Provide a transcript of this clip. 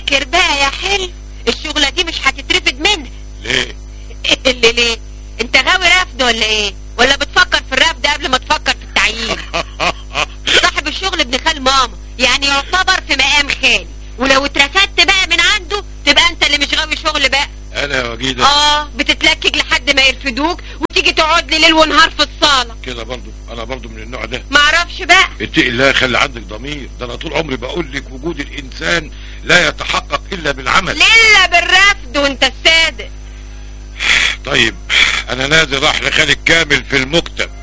افتكر بقى يا حلو الشغلة دي مش هتترفد منها ليه اللي ليه انت غاوي رفض ولا ايه ولا بتفكر في الرفض قبل ما تفكر في التعيين صاحب الشغل ابن خال ماما يعني يعتبر في مقام خالي ولو اترفدت بقى من عنده تبقى انت اللي مش غاوي شغل بقى انا يا وجيدة اه بتتلكك لحد ما يرفدوك وتيجي تقعد لي ليل ونهار في الصالة كده برضو انا برضو من النوع ده معرفش بقى اتقي الله خلي عندك ضمير ده انا طول عمري بقول لك وجود الانسان لا يتحقق الا بالعمل ليلة بالرفض وانت الصادق طيب انا نازل راح لخالد كامل في المكتب